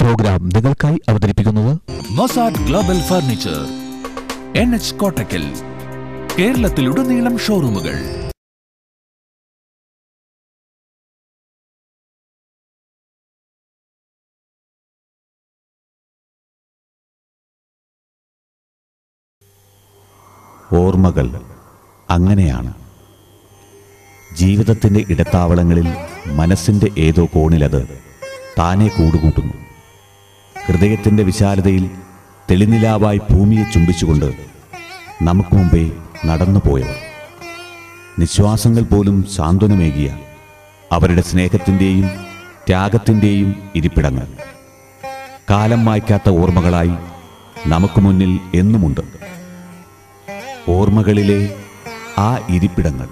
Programme നിങ്ങൾക്കായി അവതരിപ്പിക്കുന്നത് Mosad global furniture N H Kottakkal കേരളത്തിലുടനീളം ഷോറൂമുകൾ ഓർമ്മകൾ അങ്ങനെയാണ് ജീവിതത്തിൻ്റെ ഇടത്താവളങ്ങളിൽ മനസ്സിൻ്റെ ഏതോ കോണിലത് താനെ കൂടുകൂട്ടുന്നു ഹൃദയത്തിൻ്റെ വിശാലതയിൽ തെളിനിലാവായി ഭൂമിയെ ചുംബിച്ചുകൊണ്ട് നമുക്ക് മുമ്പേ നടന്നുപോയവർ നിശ്വാസങ്ങൾ പോലും സാന്ത്വനമേകിയ അവരുടെ സ്നേഹത്തിൻ്റെയും ത്യാഗത്തിൻ്റെയും ഇരിപ്പിടങ്ങൾ കാലം മായ്ക്കാത്ത ഓർമ്മകളായി നമുക്ക് മുന്നിൽ എന്നുമുണ്ട് ഓർമ്മകളിലെ ആ ഇരിപ്പിടങ്ങൾ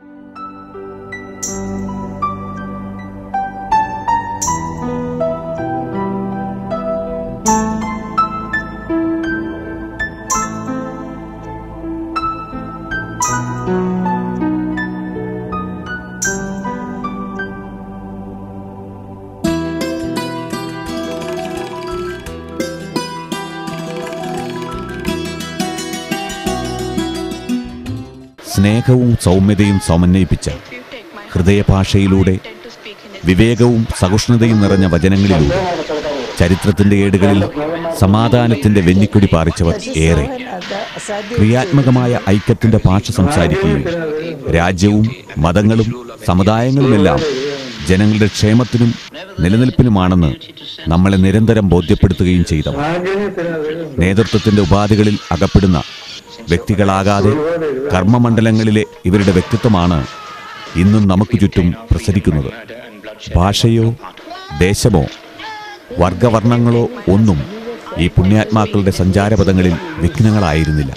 സ്നേഹവും സൗമ്യതയും സമന്വയിപ്പിച്ച ഹൃദയഭാഷയിലൂടെ വിവേകവും സഹിഷ്ണുതയും നിറഞ്ഞ വചനങ്ങളിലൂടെ ചരിത്രത്തിന്റെ ഏടുകളിൽ സമാധാനത്തിന്റെ വെന്നിക്കൊടി പാറിച്ചവർ ഏറെ ക്രിയാത്മകമായ ഐക്യത്തിന്റെ ഭാഷ സംസാരിക്കുകയും രാജ്യവും മതങ്ങളും സമുദായങ്ങളുമെല്ലാം ജനങ്ങളുടെ ക്ഷേമത്തിനും നിലനിൽപ്പിനുമാണെന്ന് നമ്മളെ നിരന്തരം ബോധ്യപ്പെടുത്തുകയും ചെയ്തവർ നേതൃത്വത്തിന്റെ ഉപാധികളിൽ അകപ്പെടുന്ന വ്യക്തികളാകാതെ കർമ്മമണ്ഡലങ്ങളിലെ ഇവരുടെ വ്യക്തിത്വമാണ് ഇന്നും നമുക്ക് ചുറ്റും പ്രസരിക്കുന്നത് ഭാഷയോ ദേശമോ വർഗവർണ്ണങ്ങളോ ഒന്നും ഈ പുണ്യാത്മാക്കളുടെ സഞ്ചാരപഥങ്ങളിൽ വിഘ്നങ്ങളായിരുന്നില്ല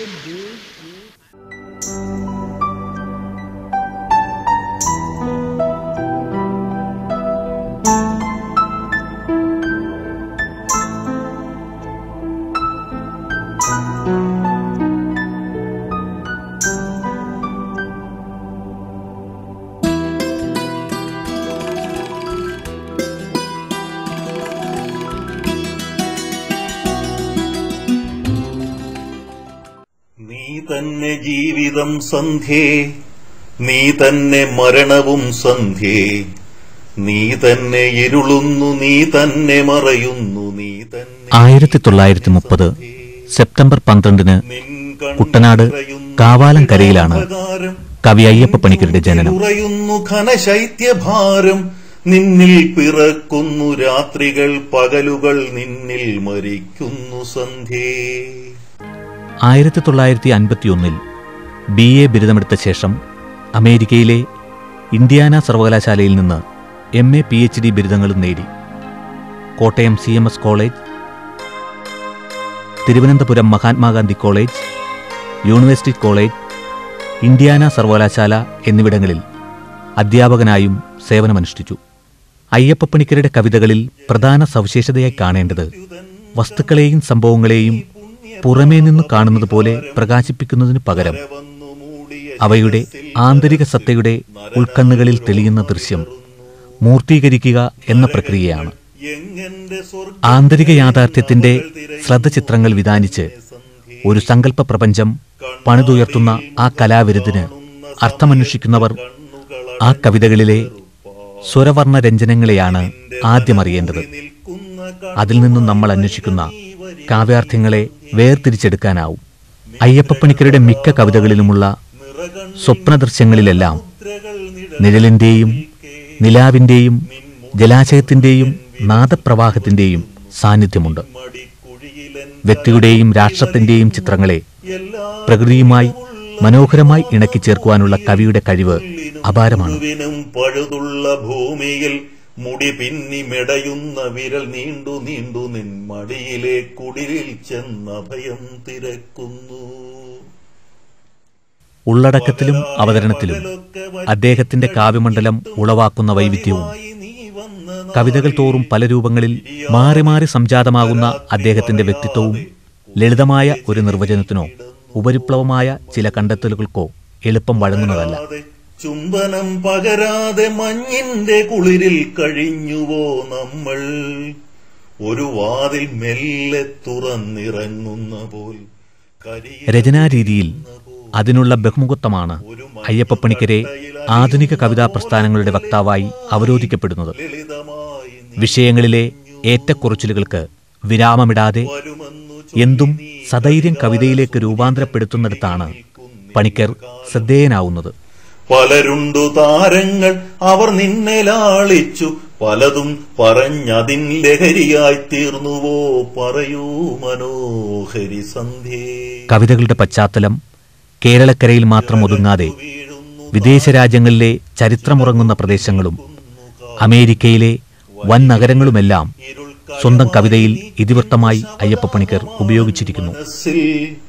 നീ തന്നെ ജീവിതം സന്ധ്യേ നീ തന്നെ മരണവും സന്ധ്യേ നീ തന്നെ ഇരുളുന്നു നീ തന്നെ മറയുന്നു നീ തന്നെ ആയിരത്തി തൊള്ളായിരത്തി മുപ്പത് സെപ്റ്റംബർ പന്ത്രണ്ടിന് കുട്ടനാട് കാവാലംകരയിലാണ് കവി അയ്യപ്പ പണിക്കരുടെ ജനനം ഉറയുന്നു ഘനശൈത്യഭാരം നിന്നിൽ പിറക്കുന്നു രാത്രികൾ പകലുകൾ നിന്നിൽ മരിക്കുന്നു സന്ധ്യേ ആയിരത്തി തൊള്ളായിരത്തി അൻപത്തിയൊന്നിൽ ബി എ ബിരുദമെടുത്ത ശേഷം അമേരിക്കയിലെ ഇന്ത്യാന സർവകലാശാലയിൽ നിന്ന് M A P H D ബിരുദങ്ങളും നേടി Kottayam C M S college Thiruvananthapuram Mahatma Gandhi college university college Indiana സർവകലാശാല എന്നിവിടങ്ങളിൽ അധ്യാപകനായും സേവനമനുഷ്ഠിച്ചു അയ്യപ്പപ്പണിക്കരുടെ കവിതകളിൽ പ്രധാന സവിശേഷതയായി കാണേണ്ടത് വസ്തുക്കളെയും സംഭവങ്ങളെയും പുറമേ നിന്ന് കാണുന്നത് പോലെ പ്രകാശിപ്പിക്കുന്നതിനു പകരം അവയുടെ ആന്തരിക സത്തയുടെ ഉൾക്കണ്ണുകളിൽ തെളിയുന്ന ദൃശ്യം മൂർത്തീകരിക്കുക എന്ന പ്രക്രിയയാണ് എങ്ങെന്റെ സ്വർഗ ആന്തരിക യാഥാർത്ഥ്യത്തിന്റെ ശ്രദ്ധചിത്രങ്ങൾ വിധാനിച്ച് ഒരു സങ്കല്പ പ്രപഞ്ചം പണിതുയർത്തുന്ന ആ കലാവിരുദിന് അർത്ഥമന്വേഷിക്കുന്നവർ ആ കവിതകളിലെ സ്വരവർണ്ണ രഞ്ജനങ്ങളെയാണ് ആദ്യം അറിയേണ്ടത് അതിൽ നിന്നും നമ്മൾ അന്വേഷിക്കുന്ന കാവ്യാർത്ഥ്യങ്ങളെ വേർതിരിച്ചെടുക്കാനാവും അയ്യപ്പപ്പണിക്കരുടെ മിക്ക കവിതകളിലുമുള്ള സ്വപ്നദൃശ്യങ്ങളിലെല്ലാം നിഴലിന്റെയും നിലാവിന്റെയും ജലാശയത്തിന്റെയും നാദപ്രവാഹത്തിന്റെയും സാന്നിധ്യമുണ്ട് വ്യക്തിയുടെയും രാഷ്ട്രത്തിന്റെയും ചിത്രങ്ങളെ പ്രകൃതിയുമായി മനോഹരമായി ഇണക്കി ചേർക്കുവാനുള്ള കവിയുടെ കഴിവ് അപാരമാണ് മുഴുവനും പഴുതുള്ള ഭൂമിയിൽ മുടി പിന്നി മെടയുന്ന വിരൽ നീണ്ടു നീണ്ടു നിൻ മടിയിലെ കുടിലിൽ ചെന്ന ഭയം തിരക്കുന്നു ഉള്ളടക്കത്തിലും അവതരണത്തിലും അദ്ദേഹത്തിന്റെ കാവ്യമണ്ഡലം ഉളവാക്കുന്ന വൈവിധ്യവും കവിതകൾ തോറും പല രൂപങ്ങളിൽ മാറി മാറി സംജാതമാകുന്ന അദ്ദേഹത്തിന്റെ വ്യക്തിത്വവും ലളിതമായ ഒരു നിർവചനത്തിനോ ഉപരിപ്ലവമായ ചില കണ്ടെത്തലുകൾക്കോ എളുപ്പം വഴങ്ങുന്നതല്ല ചുംബനം പകരാതെ മഞ്ഞിന്റെ കുളിരിൽ കഴിഞ്ഞുവോ നമ്മൾ ഒരു വാതിൽ മെല്ലെ തുറന്നിറങ്ങുന്ന പോൽ കരിയിൽ രചനാരീതിയിൽ അതിനുള്ള ബഹുമുഖത്വമാണ് അയ്യപ്പപ്പണിക്കരെ ആധുനിക കവിതാ പ്രസ്ഥാനങ്ങളുടെ വക്താവായി അവരോധിക്കപ്പെടുന്നത് ലളിതമായി വിഷയങ്ങളിലെ ഏറ്റക്കുറച്ചിലുകൾക്ക് വിരാമമിടാതെ എന്തും സധൈര്യം കവിതയിലേക്ക് രൂപാന്തരപ്പെടുത്തുന്നിടത്താണ് പണിക്കർ ശ്രദ്ധേയനാവുന്നത് പലരുണ്ടു താരങ്ങൾ അവർ നിന്നെ ലാളിച്ചു പലതും പറഞ്ഞതിൻ ലഹരിയായി തീർന്നുവോ പറയൂ മനോഹരി സന്ധ്യേ കവിതകളുടെ പശ്ചാത്തലം കേരളക്കരയിൽ മാത്രം ഒതുങ്ങാതെ വിദേശ രാജ്യങ്ങളിലെ ചരിത്രമുറങ്ങുന്ന പ്രദേശങ്ങളും അമേരിക്കയിലെ വൻ നഗരങ്ങളുമെല്ലാം സ്വന്തം കവിതയിൽ ഇതിവൃത്തമായി അയ്യപ്പപ്പണിക്കർ ഉപയോഗിച്ചിരിക്കുന്നു മനസ്സിൽ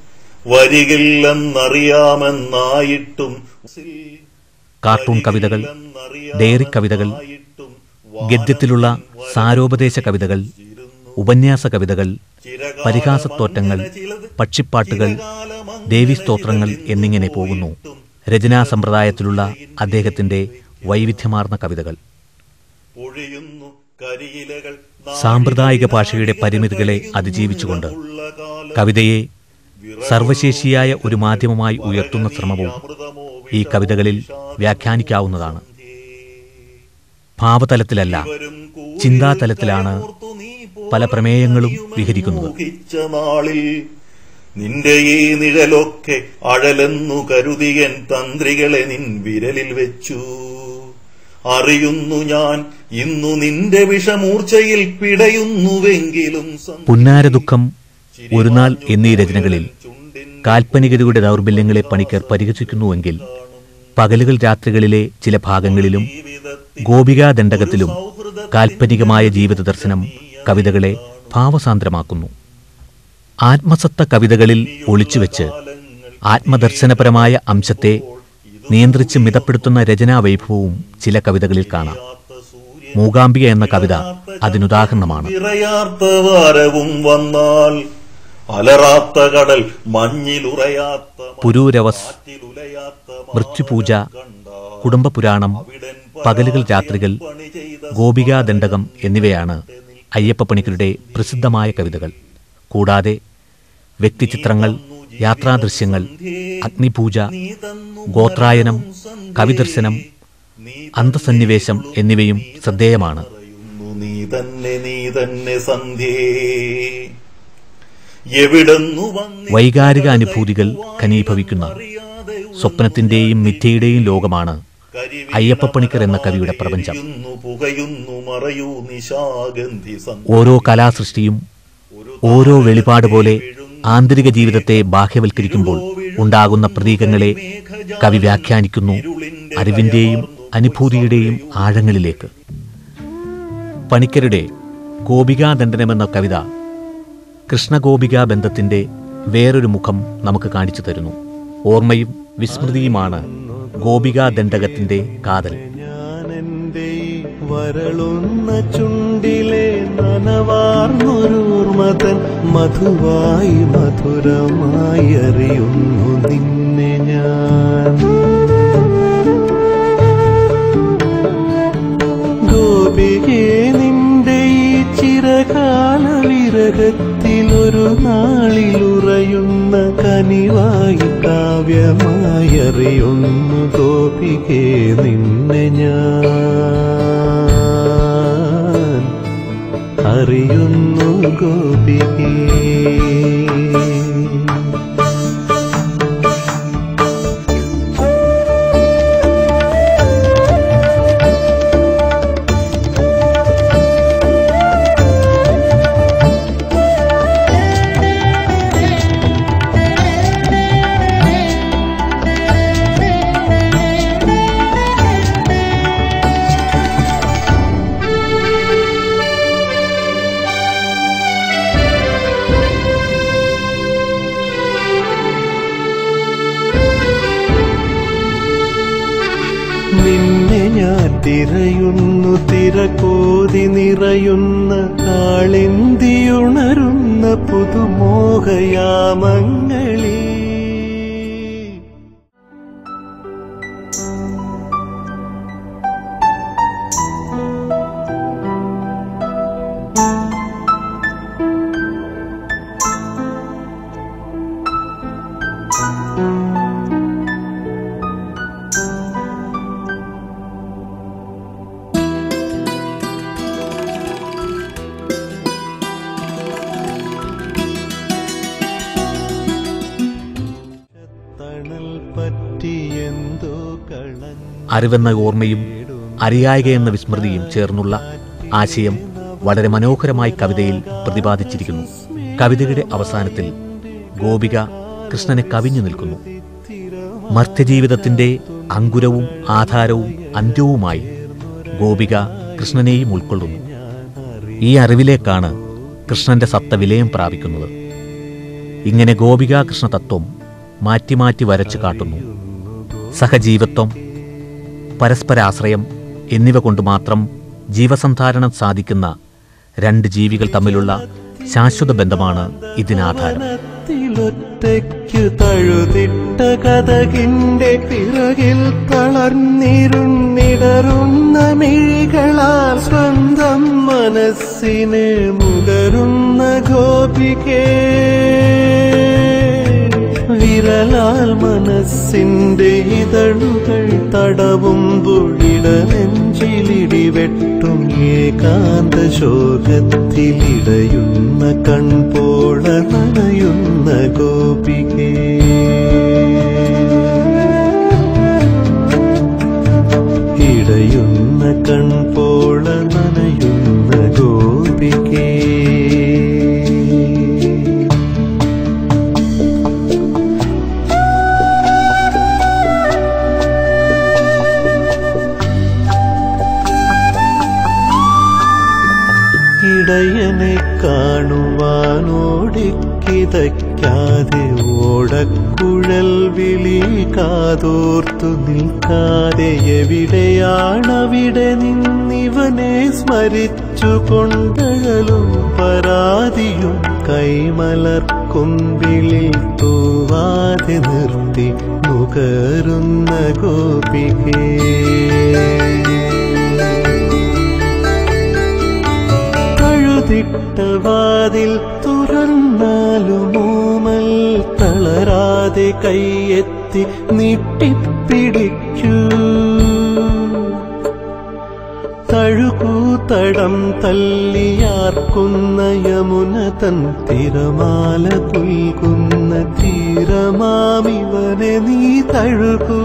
വരികില്ലെന്നറിയാമെന്നായിട്ടും കാർട്ടൂൺ കവിതകൾ ഡയറി കവിതകൾ ഗദ്യത്തിലുള്ള സാരോപദേശ കവിതകൾ ഉപന്യാസ കവിതകൾ പരിഹാസത്തോറ്റങ്ങൾ പക്ഷിപ്പാട്ടുകൾ ദേവീസ്തോത്രങ്ങൾ എന്നിങ്ങനെ പോകുന്നു രചനാ സമ്പ്രദായത്തിലുള്ള അദ്ദേഹത്തിന്റെ വൈവിധ്യമാർന്ന കവിതകൾ പൊഴിയുന്നു കരിയിലകൾ സാമ്പ്രദായിക ഭാഷയുടെ പരിമിതികളെ അതിജീവിച്ചുകൊണ്ട് കവിതയെ സർവശേഷിയായ ഒരു മാധ്യമമായി ഉയർത്തുന്ന ശ്രമവും ഈ കവിതകളിൽ വ്യാഖ്യാനിക്കാവുന്നതാണ് ഭാവതലത്തിലല്ല ചിന്താതലത്തിലാണ് പല പ്രമേയങ്ങളും വിഹരിക്കുന്നത് മോഹിച്ച നാളിൽ നിന്റെ ഈ നിഴലൊക്കെ അഴലെന്നു കരുതിയൻ തന്ത്രികളെ നിൻ വിരലിൽ വെച്ചു അറിയുന്നു ഞാൻ ഇന്നു നിന്റെ വിഷമൂർച്ചയിൽ പിടയുന്നുവെങ്കിലും സം- പുന്നാരദുഃഖം ഒരു നാൾ എന്നീ രചനകളിൽ കാൽപ്പനികതയുടെ ദൗർബല്യങ്ങളെ പണിക്കർ പരിഹസിക്കുന്നുവെങ്കിൽ പകലുകൾ രാത്രികളിലെ ചില ഭാഗങ്ങളിലും ഗോപികാദണ്ഡകത്തിലും കാൽപ്പനികമായ ജീവിത ദർശനം കവിതകളെ ഭാവസാന്ദ്രമാക്കുന്നു ആത്മസത്ത കവിതകളിൽ ഒളിച്ചുവെച്ച് ആത്മദർശനപരമായ അംശത്തെ നിയന്ത്രിച്ച് മിതപ്പെടുത്തുന്ന രചനാവൈഭവവും ചില കവിതകളിൽ കാണാം മൂകാംബിക എന്ന കവിത അതിനുദാഹരണമാണ് നിറയാത്ത വാരവും വന്നാൽ അലറാത്ത കടൽ മഞ്ഞിലുറയാത്ത പുരൂരവസ് മറ്റിലുലയാത്ത മൃത്യുപൂജ കുടുംബപുരാണം പകലുകൾ രാത്രികൾ ഗോപികാദണ്ഡകം എന്നിവയാണ് അയ്യപ്പപ്പണിക്കരുടെ പ്രസിദ്ധമായ കവിതകൾ കൂടാതെ വ്യക്തിചിത്രങ്ങൾ യാത്രാദൃശ്യങ്ങൾ അഗ്നിപൂജ ഗോത്രായനം കവിദർശനം അന്തസന്നിവേശം എന്നിവയും ശ്രദ്ധേയമാണ് പറയുന്നു നീ തന്നെ നീ തന്നെ സന്ധ്യേ എവിടെന്നു വന്നി വൈകാരിക അനുഭൂതികൾ ഖനീഭവിക്കുന്ന സ്വപ്നത്തിന്റെയും മിഥ്യയുടെയും ലോകമാണ് അയ്യപ്പപ്പണിക്കർ എന്ന കവിയുടെ പ്രപഞ്ചം പുകയുന്നു, പുകയുന്നു മറയൂ നിശാഗന്ധി സന്ധ്യ ഓരോ കലാസൃഷ്ടിയും ഓരോ വെളിപാട് പോലെ ആന്തരിക ജീവിതത്തെ ബാഹ്യവൽക്കരിക്കുമ്പോൾ ഉണ്ടാകുന്ന പ്രതീകങ്ങളെ കവി വ്യാഖ്യാനിക്കുന്നു അറിവിന്റെയും അനുഭൂതിയുടെയും ആഴങ്ങളിലേക്ക് പണിക്കരുടെ ഗോപികാദണ്ഡനമെന്ന കവിത കൃഷ്ണഗോപികാ ബന്ധത്തിന്റെ വേറൊരു മുഖം നമുക്ക് കാണിച്ചു തരുന്നു ഓർമ്മയും വിസ്മൃതിയുമാണ് ഗോപികാദണ്ഡകത്തിന്റെ കാതൽ ഞാനെന്റെ ഈ വരളുന്ന ചുണ്ടിലെ നനവാർന്നൊരൂർമതൻ മധുവായി മധുരമായി അറിയുന്നു നിന്നെ ഞാൻ ഗോപികേ നിന്റെ ഈ ചിരകാല വിരഹത്തിലൊരു നാളിലുറയുന്ന കനിവായി കാവ്യമായി അറിയുന്നു ഗോപികേ നിന്നെ ഞാൻ അറിയുന്നു ഗോപികേ നിന്നെ ഞാൻ തിരയുന്നു തിരകോതി നിറയുന്ന കാളിന്തിയുണരുന്ന പുതുമോഹയാമങ്ങളിൽ അറിവെന്ന ഓർമ്മയും അറിയായക എന്ന വിസ്മൃതിയും ചേർന്നുള്ള ആശയം വളരെ മനോഹരമായി കവിതയിൽ പ്രതിപാദിച്ചിരിക്കുന്നു കവിതയുടെ അവസാനത്തിൽ ഗോപിക കൃഷ്ണനെ കവിഞ്ഞു നിൽക്കുന്നു മർത്യജീവിതത്തിന്റെ അങ്കുരവും ആധാരവും അന്ത്യവുമായി ഗോപിക കൃഷ്ണനെയും ഉൾക്കൊള്ളുന്നു ഈ അറിവിലേക്കാണ് കൃഷ്ണന്റെ സത്ത വിലയം പ്രാപിക്കുന്നത് ഇങ്ങനെ ഗോപിക കൃഷ്ണ തത്വം മാറ്റി മാറ്റി വരച്ചു കാട്ടുന്നു സഹജീവത്വം പരസ്പരാശ്രയം എന്നിവ കൊണ്ട് മാത്രം ജീവസന്ധാരണം സാധിക്കുന്ന രണ്ട് ജീവികൾ തമ്മിലുള്ള ശാശ്വത ബന്ധമാണ് ഇതിനാധാരം ത്തിലൊറ്റയ്ക്കു തഴുതിട്ട കഥകിന്റെ പിറകിൽ തളർന്നിരുന്നിടറുന്ന മിഴികളാൽ സ്വന്തം മനസ്സിന് മുകരുന്ന ഗോപികേ വിരലാൽ മനസ്സിന്റെ ഇതളുകൾ തടവുമ്പോൾ നെഞ്ചിലിടിവെട്ടും ഏകാന്ത ശോകത്തിലിടയുന്ന കൺപോള നനയുന്ന ഗോപികേ ഇടയുന്ന കൺപോള നനയുന്ന ഗോപികേ ഇടയനെ കാണുവാനോടിക്കിതയ്ക്കാതെ ഓടക്കുഴൽ വിളി കാതോർത്തു നിൽക്കാതെ എവിടെയാണവിടെ നിന്നിവനെ സ്മരിച്ചു കൊണ്ടകലും പരാതിയും കൈമലർ കൊമ്പിളിൽ തൂവാതെ നിർത്തി നുകരുന്ന ഗോപികേ കഴുതിട്ട വാതിൽ തുറന്നാലുമൂമൽ തളരാതെ കൈയെത്തി നീട്ടിപ്പിടിക്കൂ തഴുകൂത്തടം തല്ലിയാർക്കുന്ന യമുന തൻ തിരമാല പുൽകുന്ന തീരമാമിവനെ നീ തഴുകൂ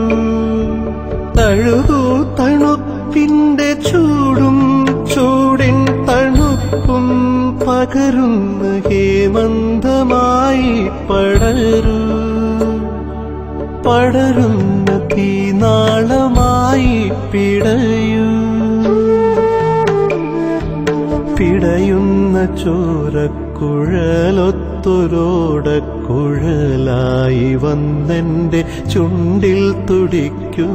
തഴുകൂ തണുപ്പിന്റെ ചൂടും ചൂടിൻ തണുപ്പും പകരുന്ന ഹേമന്തമായി പടരൂ പടരുന്ന തീനാളമായി പിടയൂ പിടയുന്ന ചോരക്കുഴലൊത്തൊരോടക്കുഴലായി വന്നെന്റെ ചുണ്ടിൽ തുടിക്കൂ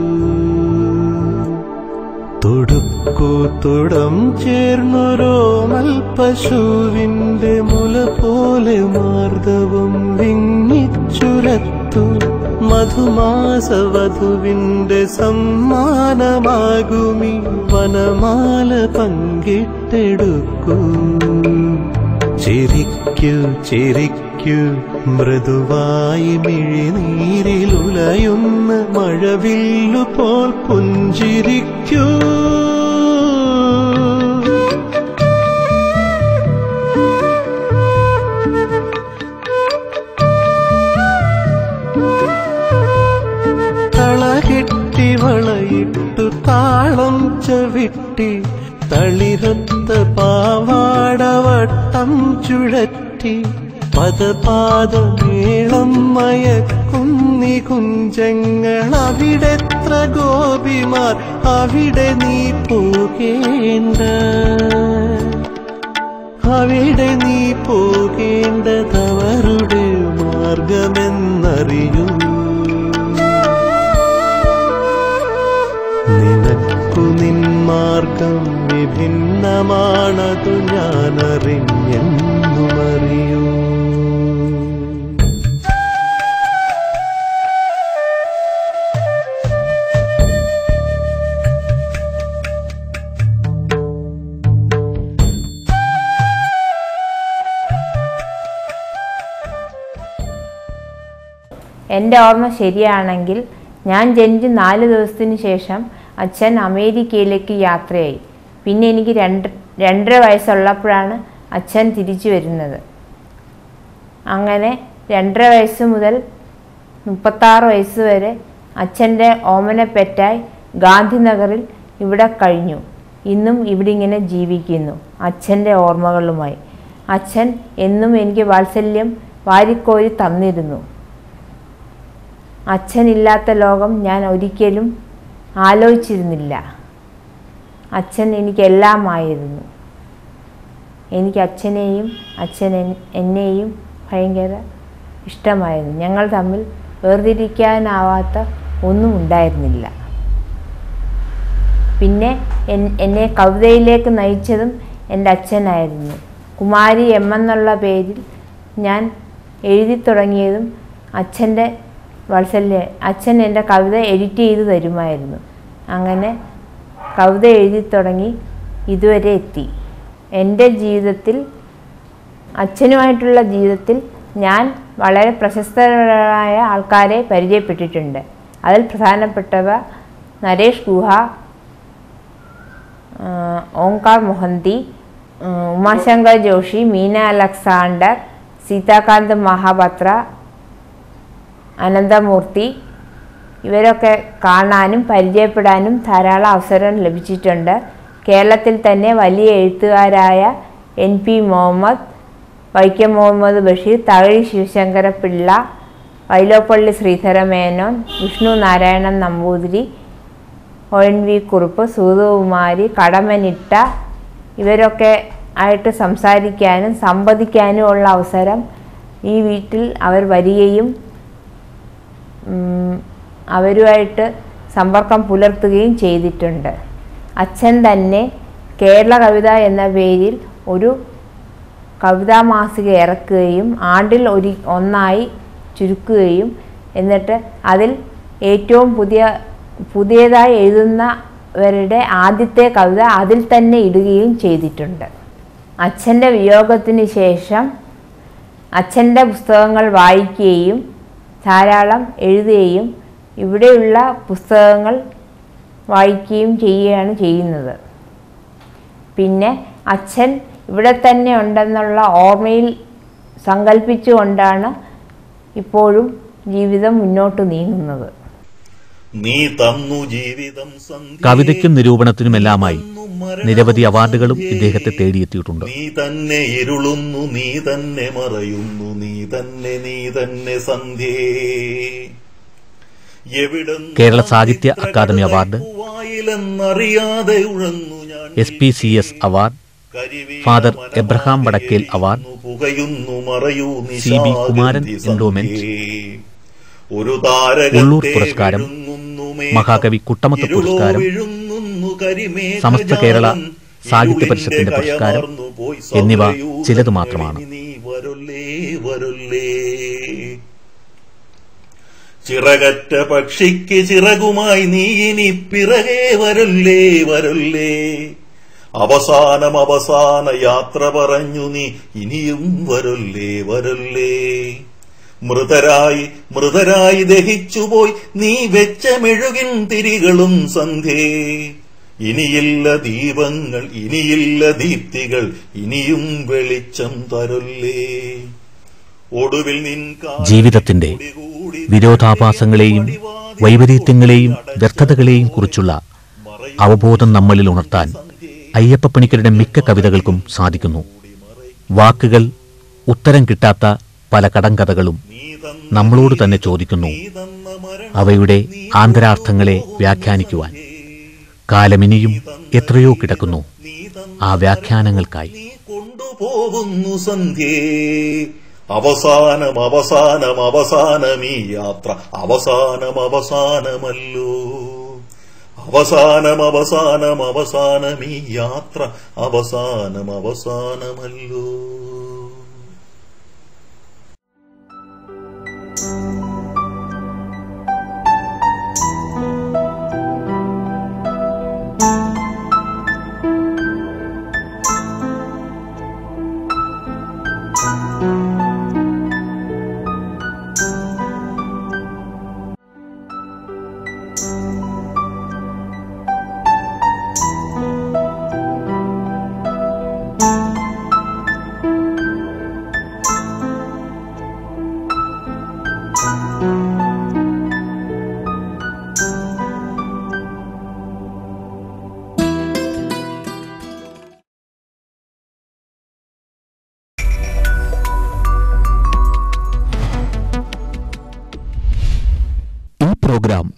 തൊടുക്കൂ തുടം ചേർന്നൊരോമൽ പശുവിന്റെ മുല പോലെ മാർദ്ദവം വിങ്ങിച്ചുരത്തു മധുമാസവധുവിന്റെ സമ്മാനമാകുമി വനമാല പങ്കിട്ടെടുക്കൂ ചിരിക്കൂ ചിരിക്കൂ മൃദുവായി മിഴിനീരിലുലയുന്ന മഴവില്ലു പോൽ പുഞ്ചിരിക്കൂ കളകെട്ടി വളയിട്ടു താളം ചവിട്ടി തളിരത്ത പാവാടവട്ടം ചുഴറ്റി പദപാദമേളം മയക്കുന്നി കുഞ്ചങ്ങൾ അവിടെത്ര ഗോപിമാർ അവിടെ നീ പോകേണ്ട അവിടെ നീ പോകേണ്ടതവരുടെ മാർഗമെന്നറിയൂ നിനക്കു നിൻ മാർഗം വിഭിന്നമാണതു ഞാനറിഞ്ഞെന്നുമറിയൂ എൻ്റെ ഓർമ്മ ശരിയാണെങ്കിൽ ഞാൻ ജനിച്ച് നാല് ദിവസത്തിന് ശേഷം അച്ഛൻ അമേരിക്കയിലേക്ക് യാത്രയായി പിന്നെ എനിക്ക് രണ്ട് രണ്ടര വയസ്സുള്ളപ്പോഴാണ് അച്ഛൻ തിരിച്ചു വരുന്നത് അങ്ങനെ രണ്ടര വയസ്സ് മുതൽ മുപ്പത്താറ് വയസ്സ് വരെ അച്ഛൻ്റെ ഓമനപ്പെറ്റായി ഗാന്ധിനഗറിൽ ഇവിടെ കഴിഞ്ഞു ഇന്നും ഇവിടെ ഇങ്ങനെ ജീവിക്കുന്നു അച്ഛൻ്റെ ഓർമ്മകളുമായി അച്ഛൻ എന്നും എനിക്ക് വാത്സല്യം വാരിക്കോരി തന്നിരുന്നു അച്ഛനില്ലാത്ത ലോകം ഞാൻ ഒരിക്കലും ആലോചിച്ചിരുന്നില്ല അച്ഛൻ എനിക്കെല്ലാമായിരുന്നു എനിക്ക് അച്ഛനെയും അച്ഛൻ എൻ- എന്നെയും ഭയങ്കര ഇഷ്ടമായിരുന്നു ഞങ്ങൾ തമ്മിൽ വേർതിരിക്കാനാവാത്ത ഒന്നും ഉണ്ടായിരുന്നില്ല പിന്നെ എൻ- എന്നെ കവിതയിലേക്ക് നയിച്ചതും എൻ്റെ അച്ഛനായിരുന്നു കുമാരി എം എന്നുള്ള പേരിൽ ഞാൻ എഴുതി തുടങ്ങിയതും അച്ഛൻ്റെ വാത്സല്യ അച്ഛൻ എൻ്റെ കവിത എഡിറ്റ് ചെയ്ത് തരുമായിരുന്നു അങ്ങനെ കവിത എഴുതി തുടങ്ങി ഇതുവരെ എത്തി എൻ്റെ ജീവിതത്തിൽ അച്ഛനുമായിട്ടുള്ള ജീവിതത്തിൽ ഞാൻ വളരെ പ്രശസ്തരായ ആൾക്കാരെ പരിചയപ്പെട്ടിട്ടുണ്ട് അതിൽ പ്രധാനപ്പെട്ടവ നരേഷ് ഗുഹ ആ, ഓംകാർ മൊഹന്തി ആ, ഉമാശങ്കർ ജോഷി മീന അലക്സാണ്ടർ സീതാകാന്ത് മഹാപത്ര അനന്തമൂർത്തി ഇവരൊക്കെ കാണാനും പരിചയപ്പെടാനും ധാരാളം അവസരം ലഭിച്ചിട്ടുണ്ട് കേരളത്തിൽ തന്നെ വലിയ എഴുത്തുകാരായ N P Muhammad Vaikom Muhammad Basheer Thakazhi Sivasankara Pillai Vyloppilli Sreedhara Menon Vishnu Narayanan Namboothiri O N V Kurup Sugathakumari Kadammanitta ഇവരൊക്കെ ആയിട്ട് സംസാരിക്കാനും സംവദിക്കാനും ഉള്ള അവസരം ഈ വീട്ടിൽ അവർ വരികയും ഉം, അവരുമായിട്ട് സമ്പർക്കം പുലർത്തുകയും ചെയ്തിട്ടുണ്ട് അച്ഛൻ തന്നെ കേരള കവിത എന്ന പേരിൽ ഒരു കവിതാ മാസിക ഇറക്കുകയും ആണ്ടിൽ ഒരു ഒന്നായി ചുരുക്കുകയും എന്നിട്ട് അതിൽ ഏറ്റവും പുതിയ പുതിയതായി എഴുതുന്നവരുടെ ആദ്യത്തെ കവിത അതിൽ തന്നെ ഇടുകയും ചെയ്തിട്ടുണ്ട് അച്ഛൻ്റെ വിയോഗത്തിന് ശേഷം അച്ഛൻ്റെ പുസ്തകങ്ങൾ വായിക്കുകയും ധാരാളം എഴുതുകയും ഇവിടെയുള്ള പുസ്തകങ്ങൾ വായിക്കുകയും ചെയ്യുകയാണ് ചെയ്യുന്നത് പിന്നെ അച്ഛൻ ഇവിടെ തന്നെ ഉണ്ടെന്നുള്ള ഓർമ്മയിൽ സങ്കല്പിച്ചുകൊണ്ടാണ് ഇപ്പോഴും ജീവിതം മുന്നോട്ട് നീങ്ങുന്നത് നീ തന്നു ജീവിതം സന്ധ്യേ, കവിതയ്ക്കും നിരൂപണത്തിനുമെല്ലാമായി തന്നു മരണവും നിരവധി അവാർഡുകളും സന്ധ്യേ. ഇദ്ദേഹത്തെ തേടിയെത്തിയിട്ടുണ്ട് നീ തന്നെ ഇരുളുന്നു നീ തന്നെ മറയുന്നു നീ തന്നെ നീ തന്നെ സന്ധ്യേ എവിടുന്ന് കേരള സാഹിത്യ അക്കാദമി അവാർഡ്, വായിലെന്നറിയാതെ ഉഴന്നു ഞാൻ S P C S award കരിവീണ ഫാദർ എബ്രഹാം വടക്കേൽ അവാർഡ്, പുകയുന്നു മറയൂ സി ബി കുമാരൻ നിശാഗന്ധി എൻഡോമെന്റ്, സന്ധ്യേ. ഒരു താരകത്തെ ഉള്ളൂർ പുരസ്കാരം, വിഴുങ്ങുന്നു മേഘം. മഹാകവി കുട്ടമത്ത് ഇരുളോ പുരസ്കാരം, വിഴുങ്ങുന്നു കരിമേഘജാലം. സമസ്ത കേരള സാഹിത്യ ഇരുളിന്റെ പരിഷത്തിന്റെ പുരസ്കാരം കയമാർന്നു പോയി എന്നിവ സൗരയൂഥങ്ങളിൽ ചിലത് മാത്രമാണ്. നീ വരൊല്ലേ വരൊല്ലേ ചിറകറ്റ പക്ഷിക്ക് ചിറകുമായി നീ ഇനി പിറകെ വരല്ലേ വരല്ലേ അവസാനം അവസാന യാത്ര പറഞ്ഞു നീ ഇനിയും വരല്ലേ വരല്ലേ മൃതരായി മൃതരായി ദഹിച്ചുപോയി നീ വെച്ച മെഴുകിൻ തിരികളും സന്ധ്യേ ഇനിയില്ല ദീപങ്ങൾ ഇനിയില്ല ദീപ്തികൾ ഇനിയും വെളിച്ചം തരല്ലേ ഒടുവിൽ നിൻ കാൽ ജീവിതത്തിന്റെ കൂടി വിരോധാഭാസങ്ങളെയും വൈപരീത്യങ്ങളെയും വ്യർത്ഥതകളെയും കുറിച്ചുള്ള അവബോധം നമ്മളിൽ ഉണർത്താൻ അയ്യപ്പപ്പണിക്കരുടെ മിക്ക കവിതകൾക്കും സാധിക്കുന്നു വാക്കുകൾ ഉത്തരം കിട്ടാത്ത പല കടങ്കഥകളും നമ്മളോട് തന്നെ ചോദിക്കുന്നു അവയുടെ ആന്തരാർത്ഥങ്ങളെ വ്യാഖ്യാനിക്കുവാൻ കാലമിനിയും എത്രയോ കിടക്കുന്നു ആ വ്യാഖ്യാനങ്ങൾക്കായി നീ കൊണ്ടുപോകുന്നു സന്ധ്യേ അവസാനം അവസാനം അവസാനം ഈ യാത്ര അവസാനം അവസാനമല്ലോ അവസാനം അവസാനം അവസാനം ഈ യാത്ര അവസാനം അവസാനമല്ലോ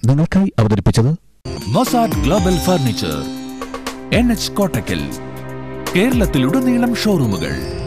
നിങ്ങൾക്കായി അവതരിപ്പിച്ചത് Mosad global furniture N H Kottakkal കേരളത്തിലുടനീളം ഷോറൂമുകൾ